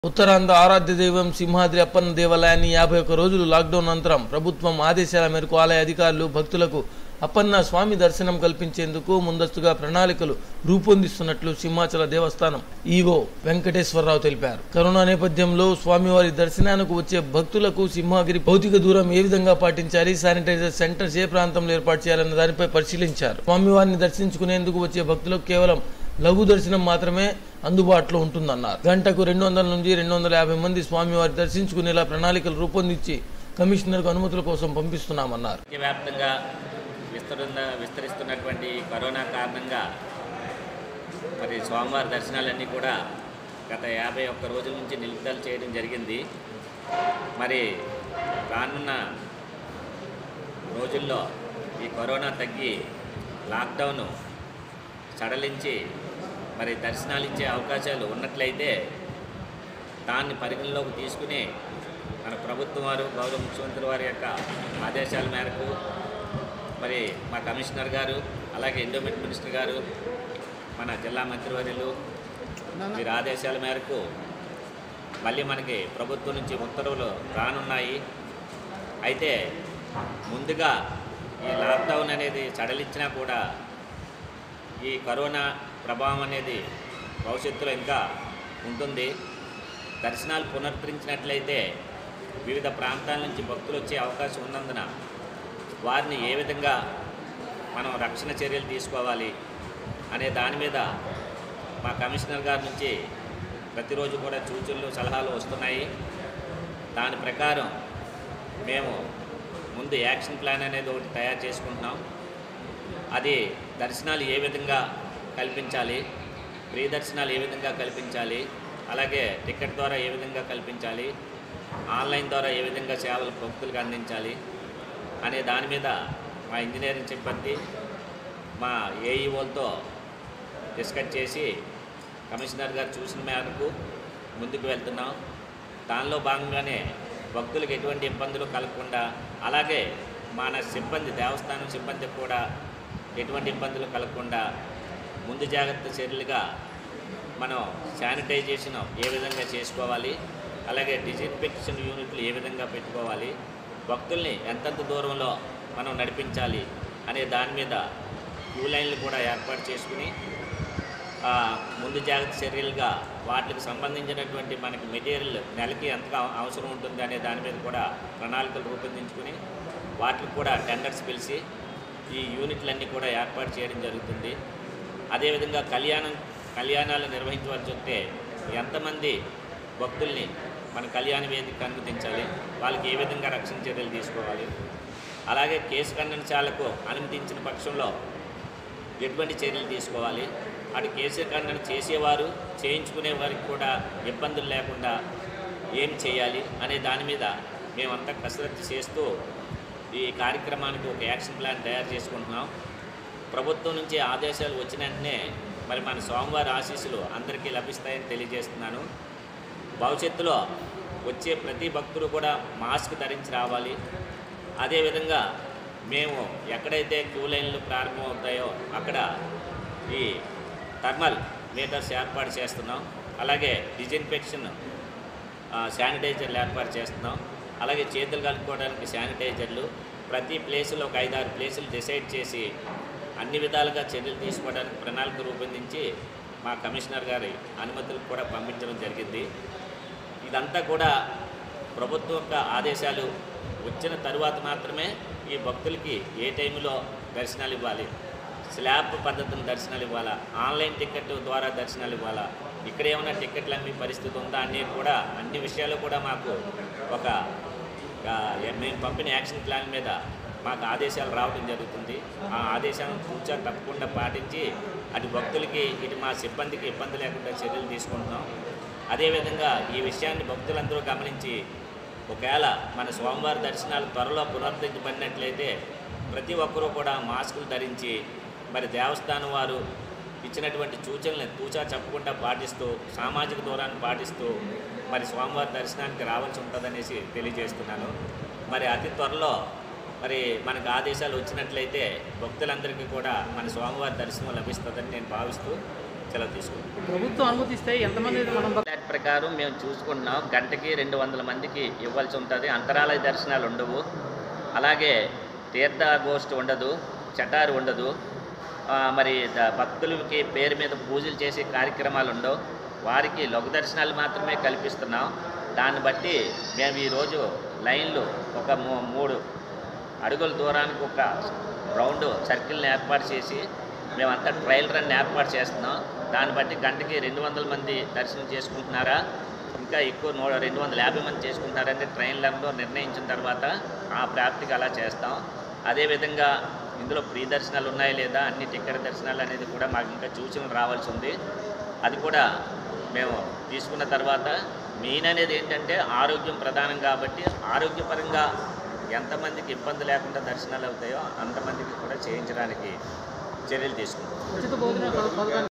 ఉత్తరాంధ్ర ఆరాధ్య దైవం సింహాద్రి అప్పన్న దేవాలయాన్ని యాభై ఒక్క రోజులు లాక్డౌన్ అనంతరం ప్రభుత్వం ఆదేశాల మేరకు ఆలయ అధికారులు భక్తులకు అప్పన్న స్వామి దర్శనం కల్పించేందుకు ముందస్తుగా ప్రణాళికలు రూపొందిస్తున్నట్లు సింహాచల దేవస్థానం ఈవో వెంకటేశ్వరరావు తెలిపారు కరోనా నేపథ్యంలో స్వామివారి దర్శనానికి వచ్చే భక్తులకు సింహగిరి భౌతిక దూరం ఏ విధంగా పాటించాలి శానిటైజర్ సెంటర్స్ ఏ ప్రాంతంలో ఏర్పాటు చేయాలన్న దానిపై పరిశీలించారు స్వామివారిని దర్శించుకునేందుకు వచ్చే భక్తులకు కేవలం లఘు దర్శనం మాత్రమే అందుబాటులో ఉంటుందన్నారు గంటకు రెండు వందల నుంచి రెండు వందల యాభై మంది స్వామివారి దర్శించుకునేలా ప్రణాళికలు రూపొందించి కమిషనర్కు అనుమతుల కోసం పంపిస్తున్నామన్నారు వ్యాప్తంగా విస్తరున్న విస్తరిస్తున్నటువంటి ఈ కరోనా కారణంగా మరి స్వామివారి దర్శనాలన్నీ కూడా గత యాభై ఒక్క రోజుల నుంచి నిలుపుదల చేయడం జరిగింది మరి రానున్న రోజుల్లో ఈ కరోనా తగ్గి లాక్డౌన్ సడలించి మరి దర్శనాలు ఇచ్చే అవకాశాలు ఉన్నట్లయితే దాన్ని పరిగణలోకి తీసుకుని మన ప్రభుత్వం వారు గౌరవ ముఖ్యమంత్రి వారి యొక్క ఆదేశాల మేరకు మరి మా కమిషనర్ గారు అలాగే ఎండోమెంట్ మినిస్టర్ గారు మన జిల్లా మంత్రివర్యులు వీరి ఆదేశాల మేరకు మళ్ళీ మనకి ప్రభుత్వం నుంచి ఉత్తర్వులు రానున్నాయి అయితే ముందుగా ఈ లాక్డౌన్ అనేది సడలించినా కూడా ఈ కరోనా ప్రభావం అనేది భవిష్యత్తులో ఇంకా ఉంటుంది దర్శనాలు పునరుద్ధరించినట్లయితే వివిధ ప్రాంతాల నుంచి భక్తులు వచ్చే అవకాశం ఉన్నందున వారిని ఏ విధంగా మనం రక్షణ చర్యలు తీసుకోవాలి అనే దాని మీద మా కమిషనర్ గారి నుంచి ప్రతిరోజు కూడా సూచనలు సలహాలు వస్తున్నాయి దాని ప్రకారం మేము ముందు యాక్షన్ ప్లాన్ అనేది ఒకటి తయారు చేసుకుంటున్నాం అది దర్శనాలు ఏ విధంగా కల్పించాలి ఫ్రీ దర్శనాలు ఏ విధంగా కల్పించాలి అలాగే టికెట్ ద్వారా ఏ విధంగా కల్పించాలి ఆన్లైన్ ద్వారా ఏ విధంగా సేవలు భక్తులకు అందించాలి అనే దాని మీద మా ఇంజనీరింగ్ సిబ్బంది మా ఏఈఓలతో డిస్కస్ చేసి కమిషనర్ గారు చూసిన మేరకు ముందుకు వెళ్తున్నాం దానిలో భాగంగానే భక్తులకు ఎటువంటి ఇబ్బందులు కలగకుండా అలాగే మన సిబ్బంది దేవస్థానం సిబ్బందికి కూడా ఎటువంటి ఇబ్బందులు కలగకుండా ముందు జాగ్రత్త చర్యలుగా మనం శానిటైజేషన్ ఏ విధంగా చేసుకోవాలి అలాగే డిజిన్ఫెక్షన్ యూనిట్లు ఏ విధంగా పెట్టుకోవాలి భక్తుల్ని ఎంతెంత దూరంలో మనం నడిపించాలి అనే దాని మీద క్యూ లైన్లు కూడా ఏర్పాటు చేసుకుని ఆ, ముందు జాగ్రత్త చర్యలుగా వాటికి సంబంధించినటువంటి మనకి మెటీరియల్ నెలకి ఎంత అవసరం ఉంటుంది అనే దాని మీద కూడా ప్రణాళికలు రూపొందించుకుని వాటికి కూడా టెండర్స్ పిలిచి ఈ యూనిట్లన్నీ కూడా ఏర్పాటు చేయడం జరుగుతుంది అదేవిధంగా కళ్యాణం కళ్యాణాలు నిర్వహించవలసి వస్తే ఎంతమంది భక్తుల్ని మన కళ్యాణ వేదిక అనుమతించాలి వాళ్ళకి ఏ విధంగా రక్షణ చర్యలు తీసుకోవాలి అలాగే కేసు ఖండనశాలకు అనుమతించిన పక్షంలో ఎటువంటి చర్యలు తీసుకోవాలి అటు కేసు ఖండన చేసేవారు చేయించుకునే వారికి కూడా ఇబ్బందులు లేకుండా ఏం చేయాలి అనే దాని మీద మేమంతా కసరత్తు చేస్తూ ఈ కార్యక్రమానికి ఒక యాక్షన్ ప్లాన్ తయారు చేసుకుంటున్నాం ప్రభుత్వం నుంచి ఆదేశాలు వచ్చిన వెంటనే మరి మన సోమవారి ఆశీస్సులు అందరికీ లభిస్తాయని తెలియజేస్తున్నాను భవిష్యత్తులో వచ్చే ప్రతి భక్తుడు కూడా మాస్క్ ధరించి రావాలి అదేవిధంగా మేము ఎక్కడైతే క్యూ లైన్లు ప్రారంభమవుతాయో అక్కడ ఈ థర్మల్ మీటర్స్ ఏర్పాటు చేస్తున్నాం అలాగే డిజిన్ఫెక్షన్ ఆ, శానిటైజర్లు ఏర్పాటు చేస్తున్నాం అలాగే చేతులు కలుపుకోవడానికి శానిటైజర్లు ప్రతి ప్లేసులో ఒక ఐదారు ప్లేసులు డిసైడ్ చేసి అన్ని విధాలుగా చర్యలు తీసుకోవడానికి ప్రణాళిక రూపొందించి మా కమిషనర్ గారి అనుమతులకు కూడా పంపించడం జరిగింది ఇదంతా కూడా ప్రభుత్వం యొక్క ఆదేశాలు వచ్చిన తరువాత మాత్రమే ఈ భక్తులకి ఏ టైంలో దర్శనాలు ఇవ్వాలి స్లాబ్ పద్ధతిని దర్శనాలు ఇవ్వాలా ఆన్లైన్ టికెట్ ద్వారా దర్శనాలు ఇవ్వాలా ఇక్కడ ఏమైనా టికెట్లు అమ్మే పరిస్థితి ఉందా అన్నీ కూడా అన్ని విషయాలు కూడా మాకు ఒక ఆ, మేము పంపిన యాక్షన్ ప్లాన్ మీద మాకు ఆదేశాలు రావడం జరుగుతుంది ఆ ఆదేశాలను కూర్చో తప్పకుండా పాటించి అటు భక్తులకి ఇటు మా సిబ్బందికి ఇబ్బంది లేకుండా చర్యలు తీసుకుంటున్నాం అదేవిధంగా ఈ విషయాన్ని భక్తులందరూ గమనించి ఒకవేళ మన స్వామివారి దర్శనాలు త్వరలో పునరుద్ధరించబడినట్లయితే ప్రతి ఒక్కరూ కూడా మాస్కులు ధరించి మరి దేవస్థానం వారు ఇచ్చినటువంటి సూచనలను తూచా చెప్పకుండా పాటిస్తూ సామాజిక దూరాన్ని పాటిస్తూ మరి స్వామివారి దర్శనానికి రావాల్సి ఉంటుందనేసి తెలియజేస్తున్నాను మరి అతి త్వరలో మరి మనకు ఆదేశాలు వచ్చినట్లయితే భక్తులందరికీ కూడా మన స్వామివారి దర్శనం లభిస్తుందని నేను భావిస్తూ సెలవు తీసుకుంటాం ప్రభుత్వం అనుమతిస్తే ఎంతమంది మనం దాని ప్రకారం మేము చూసుకుంటున్నాం గంటకి రెండు వందల మందికి ఇవ్వాల్సి ఉంటుంది అంతరాలయ దర్శనాలు ఉండవు అలాగే తీర్థ గోష్ఠి ఉండదు చటారు ఉండదు ఆ, మరి ద- భక్తులకి పేరు మీద పూజలు చేసే కార్యక్రమాలు ఉండవు వారికి లఘు దర్శనాలు మాత్రమే కల్పిస్తున్నాం దాన్ని బట్టి మేము ఈరోజు లైన్లు ఒక మూ- మూడు అడుగుల దూరానికి ఒక రౌండ్ సర్కిల్ని ఏర్పాటు చేసి మేమంతా ట్రయల్ రన్ ఏర్పాటు చేస్తున్నాం దాన్ని బట్టి గంటకి రెండు వందల మంది దర్శనం చేసుకుంటున్నారా ఇంకా ఎక్కువ నూ రెండు వందల యాభై మంది చేసుకుంటున్నారంటే ట్రైన్ రన్లో నిర్ణయించిన తర్వాత ఆ ప్రాప్తికి అలా చేస్తాం అదేవిధంగా ఇందులో ఫ్రీ దర్శనాలు ఉన్నాయా లేదా అన్ని టికెట్ దర్శనాలు అనేది కూడా మాకు ఇంకా సూచనలు రావాల్సి ఉంది అది కూడా మేము తీసుకున్న తర్వాత మెయిన్ అనేది ఏంటంటే ఆరోగ్యం ప్రధానం కాబట్టి ఆరోగ్యపరంగా ఎంతమందికి ఇబ్బంది లేకుండా దర్శనాలు అవుతాయో అంతమందికి కూడా చేయించడానికి చర్యలు తీసుకుంటాం ఉచిత భోజన పథకాన్ని